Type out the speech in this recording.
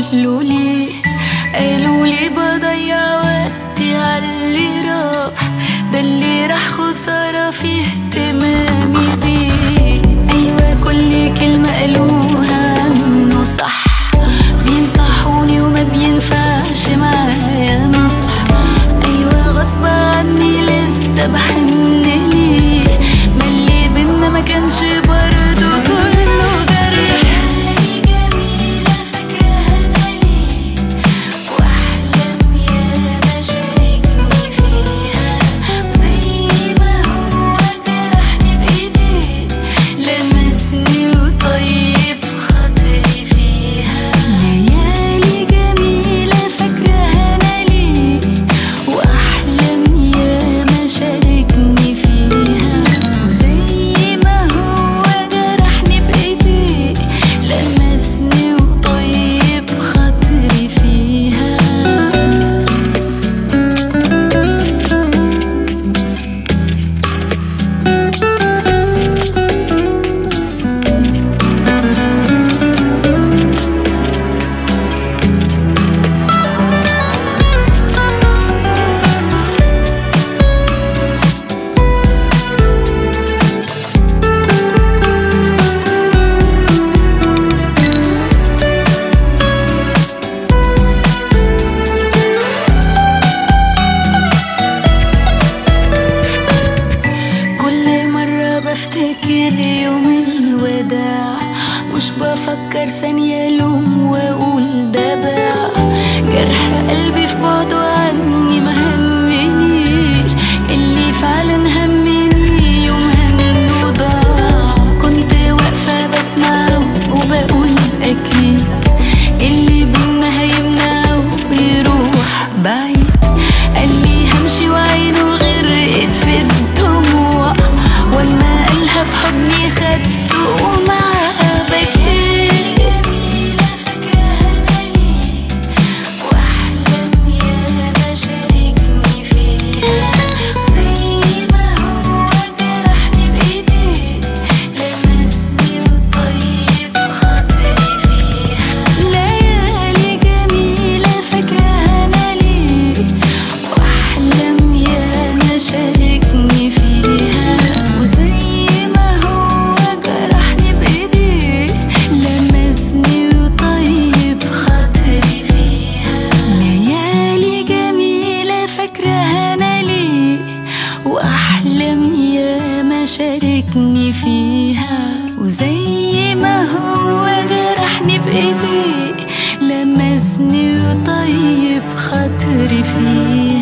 قالوا لي قالوا لي بضيع وقتي عاللي راح ده اللي راح خسارة في اهتمامي بيه أيوة كل كلمة قالوها عنه صح بينصحوني وما بينفعش معايا نصح أيوة غصب عني لسه بحن ليه ما اللي بينا ما كانش برضه كله جرح جميلة فاكراها ليه واحلم يا ما شاركني فيها زي ما هو جرحني بايديه لمسني وطيب خاطري فيها ليالي جميلة فاكراها انا ليه واحلم يا ما شاركني فيها وزي ما هو جرحني بايديه لمسني وطيب خاطري فيها كل مرة بفتكر يوم الوداع مش بفكر ثانية لوم وأقول ده باع جرح قلبي في بعده عني ما همنيش اللي فعلا همني يوم همه ضاع كنت واقفة بسمعه وبقول أكيد اللي بينا هيمنعه ويروح بعيد قال لي همشي وعينه غرقت في الدموع واما قالها في حضني خدته ومعاها بكيت جميلة فاكراها ليه واحلم يا ما شاركني فيها زي ما هو جرحني بايديه لمسني وطيب خاطري فيها ليالي جميلة فاكراها انا ليه واحلم يا ما شاركني فيها وزي ما هو جرحني بايديه لمسني وطيب خاطري فيها ليالي جميلة فاكراها انا ليه واحلم يا ما شاركني فيها وزي ما هو جرحني بايديه لمسني وطيب خاطري فيها